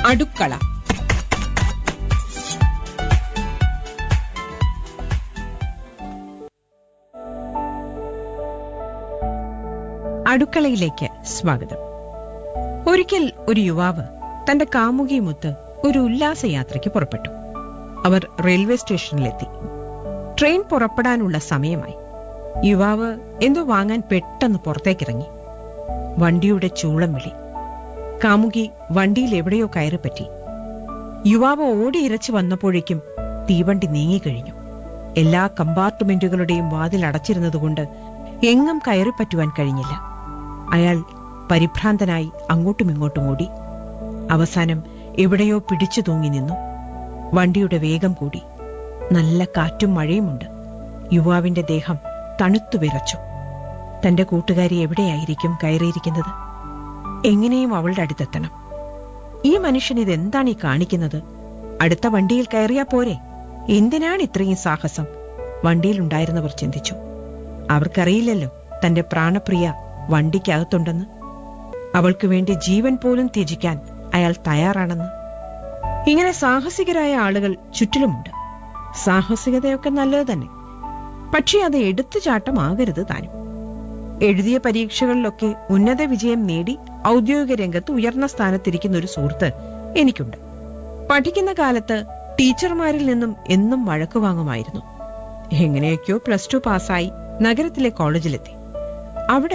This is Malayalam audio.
അടുക്കള അടുക്കളയിലേക്ക് സ്വാഗതം ഒരിക്കൽ ഒരു യുവാവ് തന്റെ കാമുകിയുമൊത്ത് ഒരു ഉല്ലാസയാത്രയ്ക്ക് പുറപ്പെട്ടു അവർ റെയിൽവേ സ്റ്റേഷനിലെത്തി ട്രെയിൻ പുറപ്പെടാനുള്ള സമയമായി യുവാവ് എന്തോ വാങ്ങാൻ പെട്ടെന്ന് പുറത്തേക്കിറങ്ങി വണ്ടിയുടെ ചൂളം വിളി കാമുകി വണ്ടിയിൽ എവിടെയോ കയറിപ്പറ്റി യുവാവ് ഓടിയിരച്ചു വന്നപ്പോഴേക്കും തീവണ്ടി നീങ്ങിക്കഴിഞ്ഞു എല്ലാ കമ്പാർട്ട്മെന്റുകളുടെയും വാതിൽ അടച്ചിരുന്നതുകൊണ്ട് എങ്ങും കയറിപ്പറ്റുവാൻ കഴിഞ്ഞില്ല അയാൾ പരിഭ്രാന്തനായി അങ്ങോട്ടും ഇങ്ങോട്ടും ഓടി അവസാനം എവിടെയോ പിടിച്ചു തൂങ്ങി നിന്നു വണ്ടിയുടെ വേഗം കൂടി നല്ല കാറ്റും മഴയുമുണ്ട് യുവാവിന്റെ ദേഹം തണുത്തു വിറച്ചു തന്റെ കൂട്ടുകാരി എവിടെയായിരിക്കും കയറിയിരിക്കുന്നത് എങ്ങനെയും അവളുടെ അടുത്തെത്തണം ഈ മനുഷ്യൻ ഇതെന്താണ് ഈ കാണിക്കുന്നത് അടുത്ത വണ്ടിയിൽ കയറിയാ പോരെ എന്തിനാണ് ഇത്രയും സാഹസം വണ്ടിയിലുണ്ടായിരുന്നവർ ചിന്തിച്ചു അവർക്കറിയില്ലല്ലോ തന്റെ പ്രാണപ്രിയ വണ്ടിക്കകത്തുണ്ടെന്ന് അവൾക്ക് വേണ്ടി ജീവൻ പോലും ത്യജിക്കാൻ അയാൾ തയ്യാറാണെന്ന് ഇങ്ങനെ സാഹസികരായ ആളുകൾ ചുറ്റിലുമുണ്ട് സാഹസികതയൊക്കെ നല്ലത് തന്നെ പക്ഷേ അത് എടുത്തുചാട്ടമാകരുത് താനും എഴുതിയ പരീക്ഷകളിലൊക്കെ ഉന്നത വിജയം നേടി ഔദ്യോഗിക രംഗത്ത് ഉയർന്ന സ്ഥാനത്തിരിക്കുന്ന ഒരു സുഹൃത്ത് എനിക്കുണ്ട് പഠിക്കുന്ന കാലത്ത് ടീച്ചർമാരിൽ നിന്നും എന്നും വഴക്കു വാങ്ങുമായിരുന്നു എങ്ങനെയൊക്കെയോ പ്ലസ് ടു പാസ്സായി നഗരത്തിലെ കോളേജിലെത്തി അവിടെ